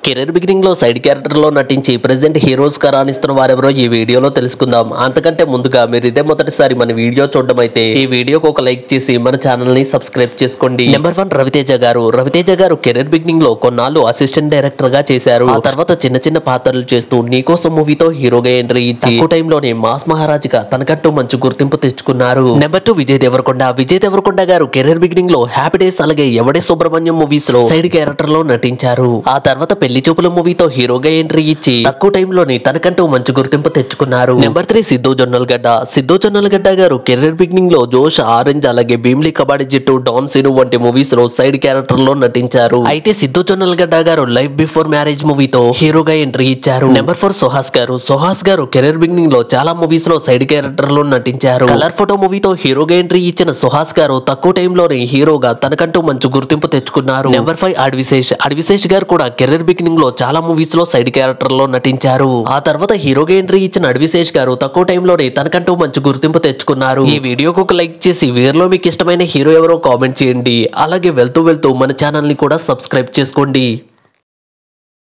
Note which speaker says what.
Speaker 1: career beginning లో side character లో నటించి ప్రెసెంట్ హీరోస్ గా రాణిస్తున్న వారెవరో ఈ వీడియోలో తెలుసుకుందాం అంతకంటే ముందుగా మీరు ఇదే మొదటిసారి మన వీడియో చూడడం అయితే ఈ వీడియోకి ఒక లైక్ చేసి మన ఛానల్ ని సబ్స్క్రైబ్ చేసుకోండి నెంబర్ వన్ రవితేజ గారు రవితేజ గారు కెరీర్ బిగినింగ్ లో కొన్నాళ్ళు అసిస్టెంట్ డైరెక్టర్ గా చేశారు ఆ తర్వాత చిన్న చిన్న పాత్రలు చేస్తూ నీకోసం మూవీతో హీరోగా ఎంట్రీ ఇచ్చి తక్కువ టైంలోనే మాస్ మహారాజుగా తనకంటూ మంచి గుర్తింపు తెచ్చుకున్నారు నెంబర్ టూ విజయ్ దేవరకొండ విజయ్ దేవరకొండ గారు కెరీర్ బిగినింగ్ లో హ్యాపీ డేస్ అలాగే ఎవడే సుబ్రహ్మణ్యం మూవీస్ లో సైడ్ క్యారెక్టర్ లో నటించారు ఆ తర్వాత పెళ్లి చూపుల మూవీతో హీరోగా ఎంట్రీ ఇచ్చి తక్కువ టైంలోనే తనకంటూ మంచి గుర్తింపు తెచ్చుకున్నారు నెంబర్ త్రీ సిద్ధు జొన్నలగడ్డ సిద్ధు జొన్నలగడ్డ గారు కెరీర్ బిగినింగ్ లో జోష్ ఆరెంజ్ అలాగే భీమ్లీ కబాడీ జట్టు డాన్ సిను వంటి మూవీస్ లో సైడ్ క్యారెక్టర్ లో నటించారు అయితే సిద్ధు జొన్నలగడ్డ గారు లైఫ్ బిఫోర్ మ్యారేజ్ మూవీతో హీరోగా ఎంట్రీ ఇచ్చారు నెంబర్ ఫోర్ సుహాస్ గారు సుహాస్ గారు కెరీర్ బిగినింగ్ లో చాలా మూవీస్ లో సైడ్ క్యారెక్టర్ లో నటించారు కలర్ ఫోటో మూవీతో హీరోగా ఎంట్రీ ఇచ్చిన సుహాస్ గారు తక్కువ టైంలోనే హీరోగా తనకంటూ మంచి గుర్తింపు తెచ్చుకున్నారు నెంబర్ ఫైవ్ అడ్విశేష్ అడ్విశేష్ గారు కూడా కెరీర్ బిగినింగ్ లో చాలా మూవీస్ లో సైడ్ క్యారెక్టర్ లో నటించారు ఆ తర్వాత హీరోగా ఎంట్రీ ఇచ్చిన అడ్విశేష్ గారు తక్కువ టైంలోనే తనకంటూ మంచి గుర్తింపు తెచ్చుకున్నారు ఈ వీడియోకి ఒక లైక్ చేసి వీరిలో మీకు ఇష్టమైన హీరో ఎవరో కామెంట్ చేయండి అలాగే వెళ్తూ వెళ్తూ మన ఛానల్ ని కూడా సబ్స్క్రైబ్ చేసుకోండి